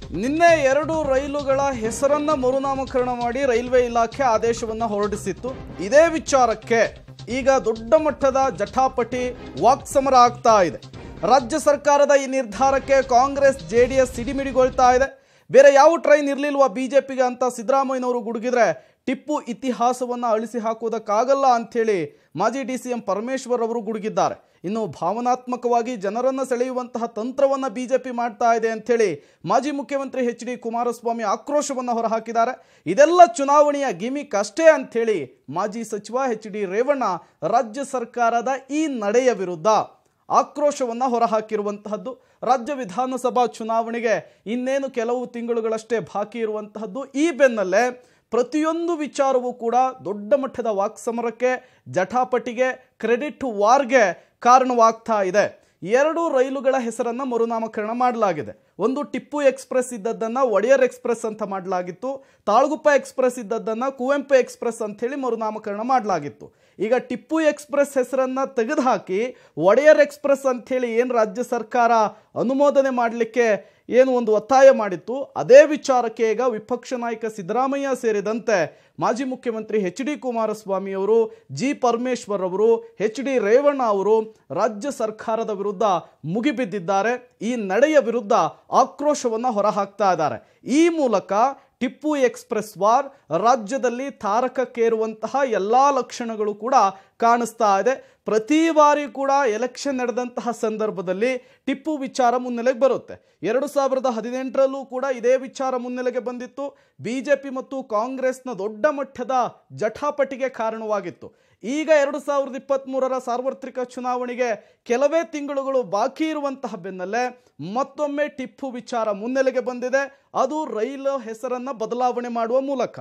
ನಿನ್ನೆ ಎರಡು ರೈಲುಗಳ ಹೆಸರನ್ನ ಮರುನಾಮಕರಣ ಮಾಡಿ ರೈಲ್ವೆ ಇಲಾಖೆ ಆದೇಶವನ್ನ ಹೊರಡಿಸಿತ್ತು ಇದೇ ವಿಚಾರಕ್ಕೆ ಈಗ ದೊಡ್ಡ ಮಟ್ಟದ ಜಟಾಪಟಿ ವಾಕ್ಸಮರ ಆಗ್ತಾ ಇದೆ ರಾಜ್ಯ ಸರ್ಕಾರದ ಈ ನಿರ್ಧಾರಕ್ಕೆ ಕಾಂಗ್ರೆಸ್ ಜೆಡಿಎಸ್ ಸಿಡಿಮಿಡಿಗೊಳ್ತಾ ಇದೆ ಬೇರೆ ಯಾವ ಟ್ರೈನ್ ಇರಲಿಲ್ವಾ ಬಿಜೆಪಿಗೆ ಅಂತ ಸಿದ್ದರಾಮಯ್ಯನವರು ಗುಡುಗಿದ್ರೆ ಟಿಪ್ಪು ಇತಿಹಾಸವನ್ನು ಅಳಿಸಿ ಹಾಕುವುದಕ್ಕಾಗಲ್ಲ ಅಂಥೇಳಿ ಮಾಜಿ ಡಿ ಸಿ ಎಂ ಪರಮೇಶ್ವರ್ ಅವರು ಗುಡುಗಿದ್ದಾರೆ ಇನ್ನು ಭಾವನಾತ್ಮಕವಾಗಿ ಜನರನ್ನು ಸೆಳೆಯುವಂತಹ ತಂತ್ರವನ್ನು ಬಿಜೆಪಿ ಮಾಡ್ತಾ ಇದೆ ಅಂಥೇಳಿ ಮಾಜಿ ಮುಖ್ಯಮಂತ್ರಿ ಎಚ್ ಡಿ ಕುಮಾರಸ್ವಾಮಿ ಆಕ್ರೋಶವನ್ನು ಹೊರಹಾಕಿದ್ದಾರೆ ಇದೆಲ್ಲ ಚುನಾವಣೆಯ ಗಿಮಿಕ್ ಅಷ್ಟೇ ಅಂಥೇಳಿ ಮಾಜಿ ಸಚಿವ ಎಚ್ ಡಿ ರೇವಣ್ಣ ರಾಜ್ಯ ಸರ್ಕಾರದ ಈ ನಡೆಯ ವಿರುದ್ಧ ಆಕ್ರೋಶವನ್ನು ಹೊರಹಾಕಿರುವಂತಹದ್ದು ರಾಜ್ಯ ವಿಧಾನಸಭಾ ಚುನಾವಣೆಗೆ ಇನ್ನೇನು ಕೆಲವು ತಿಂಗಳುಗಳಷ್ಟೇ ಬಾಕಿ ಇರುವಂತಹದ್ದು ಈ ಬೆನ್ನಲ್ಲೇ ಪ್ರತಿಯೊಂದು ವಿಚಾರವೂ ಕೂಡ ದೊಡ್ಡ ಮಟ್ಟದ ವಾಕ್ಸಮರಕ್ಕೆ ಜಟಾಪಟಿಗೆ ಕ್ರೆಡಿಟ್ ವಾರ್ಗೆ ಕಾರಣವಾಗ್ತಾ ಇದೆ ಎರಡು ರೈಲುಗಳ ಹೆಸರನ್ನು ಮರುನಾಮಕರಣ ಮಾಡಲಾಗಿದೆ ಒಂದು ಟಿಪ್ಪು ಎಕ್ಸ್ಪ್ರೆಸ್ ಇದ್ದದ್ದನ್ನು ಒಡೆಯರ್ ಎಕ್ಸ್ಪ್ರೆಸ್ ಅಂತ ಮಾಡಲಾಗಿತ್ತು ತಾಳ್ಗುಪ್ಪ ಎಕ್ಸ್ಪ್ರೆಸ್ ಇದ್ದದ್ದನ್ನು ಕುವೆಂಪು ಎಕ್ಸ್ಪ್ರೆಸ್ ಅಂಥೇಳಿ ಮರುನಾಮಕರಣ ಮಾಡಲಾಗಿತ್ತು ಈಗ ಟಿಪ್ಪು ಎಕ್ಸ್ಪ್ರೆಸ್ ಹೆಸರನ್ನು ತೆಗೆದುಹಾಕಿ ಒಡೆಯರ್ ಎಕ್ಸ್ಪ್ರೆಸ್ ಅಂಥೇಳಿ ಏನು ರಾಜ್ಯ ಸರ್ಕಾರ ಅನುಮೋದನೆ ಮಾಡಲಿಕ್ಕೆ ಏನು ಒಂದು ಒತ್ತಾಯ ಮಾಡಿತ್ತು ಅದೇ ವಿಚಾರಕ್ಕೆ ಈಗ ವಿಪಕ್ಷ ನಾಯಕ ಸಿದ್ದರಾಮಯ್ಯ ಸೇರಿದಂತೆ ಮಾಜಿ ಮುಖ್ಯಮಂತ್ರಿ ಎಚ್ ಡಿ ಕುಮಾರಸ್ವಾಮಿ ಅವರು ಜಿ ಪರಮೇಶ್ವರ್ ಅವರು ಎಚ್ ಡಿ ರೇವಣ್ಣ ಅವರು ರಾಜ್ಯ ಸರ್ಕಾರದ ವಿರುದ್ಧ ಮುಗಿಬಿದ್ದಿದ್ದಾರೆ ಈ ನಡೆಯ ವಿರುದ್ಧ ಆಕ್ರೋಶವನ್ನು ಹೊರಹಾಕ್ತಾ ಇದ್ದಾರೆ ಈ ಮೂಲಕ ಟಿಪ್ಪು ಎಕ್ಸ್ಪ್ರೆಸ್ ವಾರ್ ರಾಜ್ಯದಲ್ಲಿ ತಾರಕಕ್ಕೇರುವಂತಹ ಎಲ್ಲ ಲಕ್ಷಣಗಳು ಕೂಡ ಕಾಣಿಸ್ತಾ ಇದೆ ಪ್ರತಿ ಬಾರಿ ಕೂಡ ಎಲೆಕ್ಷನ್ ನಡೆದಂತಹ ಸಂದರ್ಭದಲ್ಲಿ ಟಿಪ್ಪು ವಿಚಾರ ಮುನ್ನೆಲೆಗೆ ಬರುತ್ತೆ ಎರಡು ಸಾವಿರದ ಹದಿನೆಂಟರಲ್ಲೂ ಕೂಡ ಇದೇ ವಿಚಾರ ಮುನ್ನೆಲೆಗೆ ಬಂದಿತ್ತು ಬಿಜೆಪಿ ಮತ್ತು ಕಾಂಗ್ರೆಸ್ನ ದೊಡ್ಡ ಮಟ್ಟದ ಜಟಾಪಟಿಗೆ ಕಾರಣವಾಗಿತ್ತು ಈಗ ಎರಡು ಸಾವಿರದ ಇಪ್ಪತ್ತ್ಮೂರರ ಸಾರ್ವತ್ರಿಕ ಚುನಾವಣೆಗೆ ಕೆಲವೇ ತಿಂಗಳುಗಳು ಬಾಕಿ ಇರುವಂತಹ ಬೆನ್ನಲ್ಲೇ ಮತ್ತೊಮ್ಮೆ ಟಿಪ್ಪು ವಿಚಾರ ಮುನ್ನೆಲೆಗೆ ಬಂದಿದೆ ಅದು ರೈಲು ಹೆಸರನ್ನ ಬದಲಾವಣೆ ಮಾಡುವ ಮೂಲಕ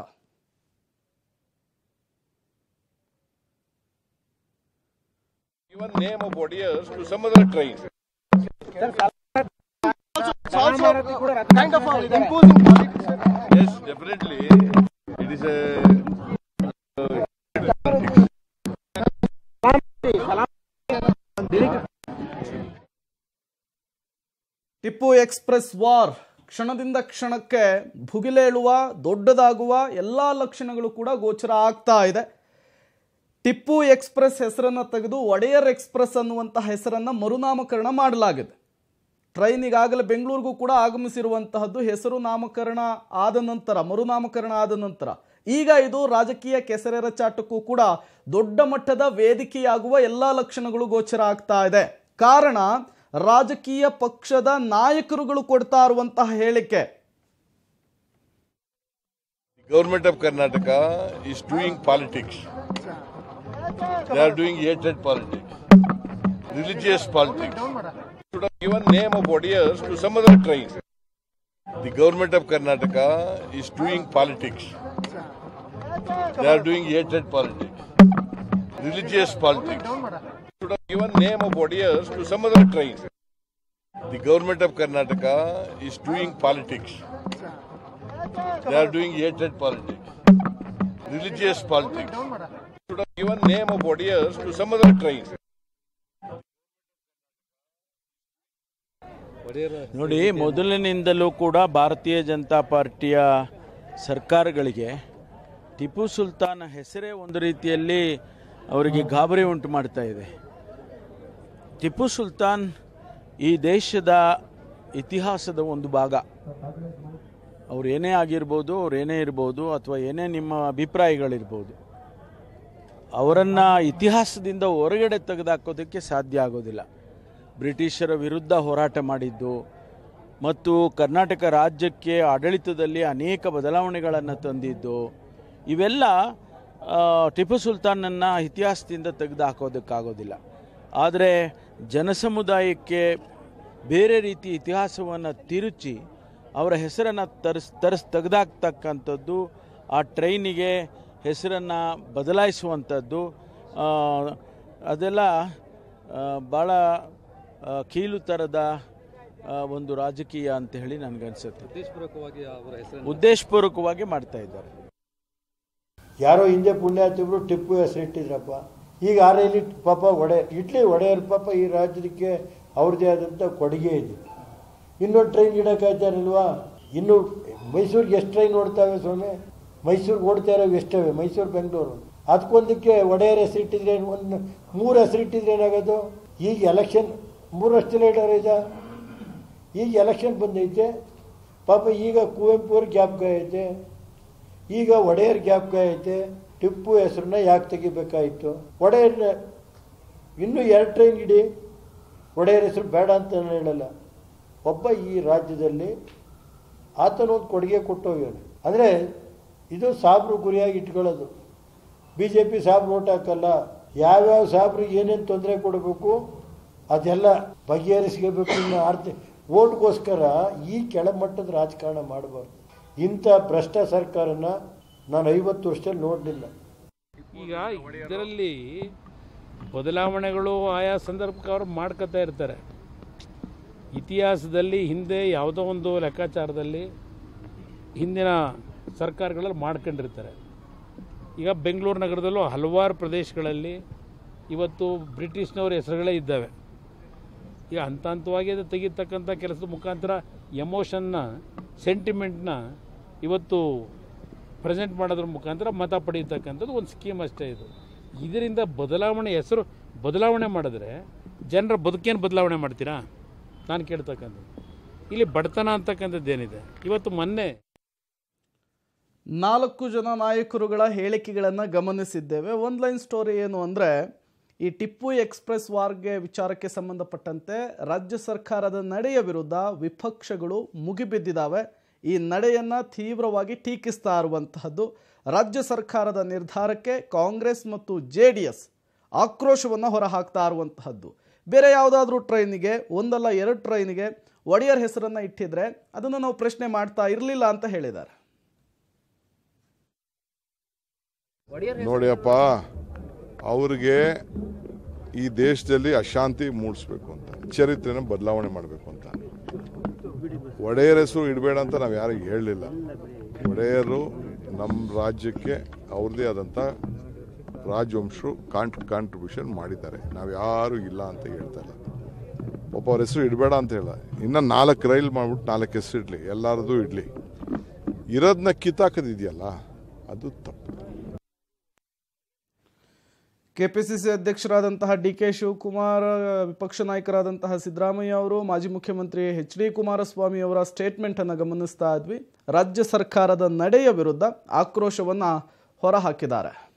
given name of Odious to some other train. kind of uh, imposing politics. sir. Yes, definitely. It is a. Tipu express war ಕ್ಷಣದಿಂದ ಕ್ಷಣಕ್ಕೆ ಭುಗಿಲೇಳುವ ದೊಡ್ಡದಾಗುವ ಎಲ್ಲ ಲಕ್ಷಣಗಳು ಕೂಡ ಗೋಚರ ಆಗ್ತಾ ಇದೆ ಟಿಪ್ಪು ಎಕ್ಸ್ಪ್ರೆಸ್ ಹೆಸರನ್ನು ತೆಗೆದು ಒಡೆಯರ್ ಎಕ್ಸ್ಪ್ರೆಸ್ ಅನ್ನುವಂತಹ ಹೆಸರನ್ನು ಮರುನಾಮಕರಣ ಮಾಡಲಾಗಿದೆ ಟ್ರೈನ್ ಈಗಾಗಲೇ ಬೆಂಗಳೂರಿಗೂ ಕೂಡ ಆಗಮಿಸಿರುವಂತಹದ್ದು ಹೆಸರು ನಾಮಕರಣ ಆದ ನಂತರ ಮರುನಾಮಕರಣ ಆದ ನಂತರ ಈಗ ಇದು ರಾಜಕೀಯ ಕೆಸರೆರ ಚಾಟಕ್ಕೂ ಕೂಡ ದೊಡ್ಡ ಮಟ್ಟದ ವೇದಿಕೆಯಾಗುವ ಎಲ್ಲ ಲಕ್ಷಣಗಳು ಗೋಚರ ಆಗ್ತಾ ಇದೆ ಕಾರಣ ರಾಜಕೀಯ ಪಕ್ಷದ ನಾಯಕರುಗಳು ಕೊಡ್ತಾ ಇರುವಂತಹ ಹೇಳಿಕೆ The government of Karnataka is doing politics. They are doing hatred politics, religious politics. Should have given name of Odious to some other train. The government of Karnataka is doing politics. They are doing hatred politics, religious politics. Should have given name of Odious to some other train. The government of Karnataka is doing politics. They are doing hatred politics, religious politics. Should have given name of Odious to some other train. ನೋಡಿ ಮೊದಲಿನಿಂದಲೂ ಕೂಡ ಭಾರತೀಯ ಜನತಾ ಪಾರ್ಟಿಯ ಸರ್ಕಾರಗಳಿಗೆ ಟಿಪ್ಪು ಸುಲ್ತಾನ್ ಹೆಸರೇ ಒಂದು ರೀತಿಯಲ್ಲಿ ಅವರಿಗೆ ಗಾಬರಿ ಉಂಟು ಮಾಡ್ತಾ ಇದೆ ಟಿಪ್ಪು ಸುಲ್ತಾನ್ ಈ ದೇಶದ ಇತಿಹಾಸದ ಒಂದು ಭಾಗ ಅವ್ರು ಏನೇ ಆಗಿರ್ಬೋದು ಅವ್ರು ಏನೇ ಇರ್ಬೋದು ಅಥವಾ ಏನೇ ನಿಮ್ಮ ಅಭಿಪ್ರಾಯಗಳಿರ್ಬೋದು ಅವರನ್ನು ಇತಿಹಾಸದಿಂದ ಹೊರಗಡೆ ತೆಗೆದುಹಾಕೋದಕ್ಕೆ ಸಾಧ್ಯ ಆಗೋದಿಲ್ಲ ಬ್ರಿಟಿಷರ ವಿರುದ್ಧ ಹೋರಾಟ ಮಾಡಿದ್ದು ಮತ್ತು ಕರ್ನಾಟಕ ರಾಜ್ಯಕ್ಕೆ ಆಡಳಿತದಲ್ಲಿ ಅನೇಕ ಬದಲಾವಣೆಗಳನ್ನು ತಂದಿದ್ದು ಇವೆಲ್ಲ ಆ, ಟಿಪ್ಪು ಸುಲ್ತಾನನ್ನು ಇತಿಹಾಸದಿಂದ ತೆಗೆದು ಹಾಕೋದಕ್ಕಾಗೋದಿಲ್ಲ ಆದರೆ ಜನಸಮುದಾಯಕ್ಕೆ ಬೇರೆ ರೀತಿ ಇತಿಹಾಸವನ್ನು ತಿರುಚಿ ಅವರ ಹೆಸರನ್ನು ತರಿಸ್ ತರಿಸ್ ತೆಗೆದಾಕ್ತಕ್ಕಂಥದ್ದು ಆ ಟ್ರೈನಿಗೆ ಹೆಸರನ್ನು ಬದಲಾಯಿಸುವಂಥದ್ದು ಆ, ಅದೆಲ್ಲ ಆ, ಭಾಳ ಆ, ಕೀಲು ಥರದ ಆ, ಒಂದು ರಾಜಕೀಯ ಅಂತ ಹೇಳಿ ನನಗನ್ಸುತ್ತೆ ಉದ್ದೇಶಪೂರ್ವಕವಾಗಿ ಅವರ ಹೆಸರನ್ನು ಉದ್ದೇಶಪೂರ್ವಕವಾಗಿ ಮಾಡ್ತಾ ಇದ್ದಾರೆ ಯಾರೋ ಹಿಂದೆ ಪುಣ್ಯಾತಿಗಳು ಟಿಪ್ಪು ಹೆಸರಿಟ್ಟಿದ್ರಪ್ಪ ಈಗ ಆ ರೈಲಿ ಪಾಪ ಒಡೆ ಇಟ್ಲಿ ಒಡೆಯರ್ ಪಾಪ ಈ ರಾಜ್ಯಕ್ಕೆ ಅವ್ರದ್ದೇ ಆದಂಥ ಕೊಡುಗೆ ಇದೆ ಇನ್ನೊಂದು ಟ್ರೈನ್ ಇಡೋಕ್ಕಾಯ್ತಾರಿಲ್ವಾ ಇನ್ನು ಮೈಸೂರಿಗೆ ಎಷ್ಟು ಟ್ರೈನ್ ಓಡ್ತಾವೆ ಸ್ವಾಮಿ ಮೈಸೂರಿಗೆ ಓಡ್ತಾ ಇರೋವು ಎಷ್ಟವೆ ಮೈಸೂರು ಬೆಂಗಳೂರು ಅದಕ್ಕೊಂದಕ್ಕೆ ಒಡೆಯರ್ ಹೆಸರಿಟ್ಟಿದ್ರೆ ಒಂದು ಮೂರು ಹೆಸರಿಟ್ಟಿದ್ರೆ ಏನಾಗೋದು ಈಗ ಎಲೆಕ್ಷನ್ ಮೂರಷ್ಟು ಲೀಡರ್ ಇದೆ ಈಗ ಎಲೆಕ್ಷನ್ ಬಂದೈತೆ ಪಾಪ ಈಗ ಕುವೆಂಪು ಅವ್ರ ಜ್ಞಾಪಕ ಐತೆ ಈಗ ಒಡೆಯರ್ ಜ್ಞಾಪಕ ಐತೆ ಟಿಪ್ಪು ಹೆಸರನ್ನ ಯಾಕೆ ತೆಗಿಬೇಕಾಯಿತು ಒಡೆಯರ್ನ ಇನ್ನೂ ಎರಡು ಟ್ರೈನ್ ಇಡಿ ಒಡೆಯರ್ ಹೆಸರು ಬೇಡ ಅಂತ ನಾನು ಹೇಳಲ್ಲ ಒಬ್ಬ ಈ ರಾಜ್ಯದಲ್ಲಿ ಆತನೊಂದು ಕೊಡುಗೆ ಕೊಟ್ಟೋಗ್ಯಾನೆ ಅಂದರೆ ಇದು ಸಾಬ್ರು ಗುರಿಯಾಗಿ ಇಟ್ಕೊಳ್ಳೋದು ಬಿ ಜೆ ಪಿ ಸಾಬ್ರು ಓಟ್ ಹಾಕಲ್ಲ ಯಾವ್ಯಾವ ಸಾಬ್ರಿಗೆ ಏನೇನು ತೊಂದರೆ ಕೊಡಬೇಕು ಅದೆಲ್ಲ ಬಗೆಹರಿಸ್ಕೋಬೇಕು ಇನ್ನು ಆರ್ತಿ ಓಟ್ಗೋಸ್ಕರ ಈ ಕೆಳಮಟ್ಟದ ರಾಜಕಾರಣ ಮಾಡಬಾರ್ದು ಇಂಥ ಭ್ರಷ್ಟ ಸರ್ಕಾರನ ನಾನು ಐವತ್ತು ವರ್ಷದಲ್ಲಿ ನೋಡಲಿಲ್ಲ ಈಗ ಇದರಲ್ಲಿ ಬದಲಾವಣೆಗಳು ಆಯಾ ಸಂದರ್ಭಕ್ಕೆ ಅವರು ಮಾಡ್ಕೊತಾ ಇರ್ತಾರೆ ಇತಿಹಾಸದಲ್ಲಿ ಹಿಂದೆ ಯಾವುದೋ ಒಂದು ಲೆಕ್ಕಾಚಾರದಲ್ಲಿ ಹಿಂದಿನ ಸರ್ಕಾರಗಳಲ್ಲಿ ಮಾಡ್ಕೊಂಡಿರ್ತಾರೆ ಈಗ ಬೆಂಗಳೂರು ನಗರದಲ್ಲೂ ಹಲವಾರು ಪ್ರದೇಶಗಳಲ್ಲಿ ಇವತ್ತು ಬ್ರಿಟಿಷ್ನವ್ರ ಹೆಸರುಗಳೇ ಇದ್ದಾವೆ ಈಗ ಹಂತ ಹಂತವಾಗಿ ಅದು ತೆಗಿತಕ್ಕಂಥ ಕೆಲಸದ ಮುಖಾಂತರ ಎಮೋಷನ್ನ ಸೆಂಟಿಮೆಂಟ್ನ ಇವತ್ತು ಪ್ರೆಸೆಂಟ್ ಮಾಡೋದ್ರ ಮುಖಾಂತರ ಮತ ಪಡೀತಕ್ಕಂಥದ್ದು ಒಂದು ಸ್ಕೀಮ್ ಅಷ್ಟೇ ಇದು ಇದರಿಂದ ಬದಲಾವಣೆ ಹೆಸರು ಬದಲಾವಣೆ ಮಾಡಿದ್ರೆ ಜನರ ಬದುಕೇನು ಬದಲಾವಣೆ ಮಾಡ್ತೀರಾ ನಾನು ಕೇಳ್ತಕ್ಕಂಥದ್ದು ಇಲ್ಲಿ ಬಡತನ ಅಂತಕ್ಕಂಥದ್ದು ಏನಿದೆ ಇವತ್ತು ಮೊನ್ನೆ ನಾಲ್ಕು ಜನ ನಾಯಕರುಗಳ ಹೇಳಿಕೆಗಳನ್ನು ಗಮನಿಸಿದ್ದೇವೆ ಒಂದು ಲೈನ್ ಸ್ಟೋರಿ ಏನು ಅಂದರೆ ಈ ಟಿಪ್ಪು ಎಕ್ಸ್ಪ್ರೆಸ್ ವಾರ್ಗೆ ವಿಚಾರಕ್ಕೆ ಸಂಬಂಧಪಟ್ಟಂತೆ ರಾಜ್ಯ ಸರ್ಕಾರದ ನಡೆಯ ವಿರುದ್ಧ ವಿಪಕ್ಷಗಳು ಮುಗಿಬಿದ್ದಿದ್ದಾವೆ ಈ ನಡೆಯನ್ನು ತೀವ್ರವಾಗಿ ಟೀಕಿಸ್ತಾ ಇರುವಂತಹದ್ದು ರಾಜ್ಯ ಸರ್ಕಾರದ ನಿರ್ಧಾರಕ್ಕೆ ಕಾಂಗ್ರೆಸ್ ಮತ್ತು ಜೆ ಡಿ ಎಸ್ ಆಕ್ರೋಶವನ್ನು ಹೊರಹಾಕ್ತಾ ಇರುವಂತಹದ್ದು ಬೇರೆ ಯಾವುದಾದ್ರೂ ಟ್ರೈನಿಗೆ ಒಂದಲ್ಲ ಎರಡು ಟ್ರೈನಿಗೆ ಒಡೆಯರ್ ಹೆಸರನ್ನು ಇಟ್ಟಿದ್ರೆ ಅದನ್ನು ನಾವು ಪ್ರಶ್ನೆ ಮಾಡ್ತಾ ಇರಲಿಲ್ಲ ಅಂತ ಹೇಳಿದ್ದಾರೆ ನೋಡಿಯಪ್ಪ ಅವ್ರಿಗೆ ಈ ದೇಶದಲ್ಲಿ ಅಶಾಂತಿ ಮೂಡಿಸ್ಬೇಕು ಅಂತ ಚರಿತ್ರೆನ ಬದಲಾವಣೆ ಮಾಡಬೇಕು ಅಂತ ಒಡೆಯರ್ ಹೆಸರು ಇಡಬೇಡ ಅಂತ ನಾವು ಯಾರಿಗೆ ಹೇಳಲಿಲ್ಲ ಒಡೆಯರು ನಮ್ಮ ರಾಜ್ಯಕ್ಕೆ ಅವ್ರದ್ದೇ ಆದಂಥ ರಾಜವಂಶರು ಕಾಂಟ್ ಕಾಂಟ್ರಿಬ್ಯೂಷನ್ ಮಾಡಿದ್ದಾರೆ ನಾವು ಯಾರು ಇಲ್ಲ ಅಂತ ಹೇಳ್ತಾ ಇಲ್ಲ ಪಾಪ ಅವ್ರ ಹೆಸರು ಇಡಬೇಡ ಅಂತ ಹೇಳ ಇನ್ನು ನಾಲ್ಕು ರೈಲ್ ಮಾಡ್ಬಿಟ್ಟು ನಾಲ್ಕು ಹೆಸರು ಇಡಲಿ ಎಲ್ಲರದು ಇಡಲಿ ಇರೋದನ್ನ ಕಿತ್ತಾಕದಿದೆಯಲ್ಲ ಅದು ತಪ್ಪು ಕೆಪಿಸಿಸಿ ಅಧ್ಯಕ್ಷರಾದಂತಹ ಡಿ ಕೆ ಶಿವಕುಮಾರ್ ವಿಪಕ್ಷ ನಾಯಕರಾದಂತಹ ಸಿದ್ದರಾಮಯ್ಯ ಅವರು ಮಾಜಿ ಮುಖ್ಯಮಂತ್ರಿ ಎಚ್ ಡಿ ಕುಮಾರಸ್ವಾಮಿ ಅವರ ಸ್ಟೇಟ್ಮೆಂಟ್ ಅನ್ನು ಗಮನಿಸ್ತಾ ಇದ್ವಿ ರಾಜ್ಯ ಸರ್ಕಾರದ ನಡೆಯ ವಿರುದ್ಧ ಆಕ್ರೋಶವನ್ನ ಹೊರಹಾಕಿದ್ದಾರೆ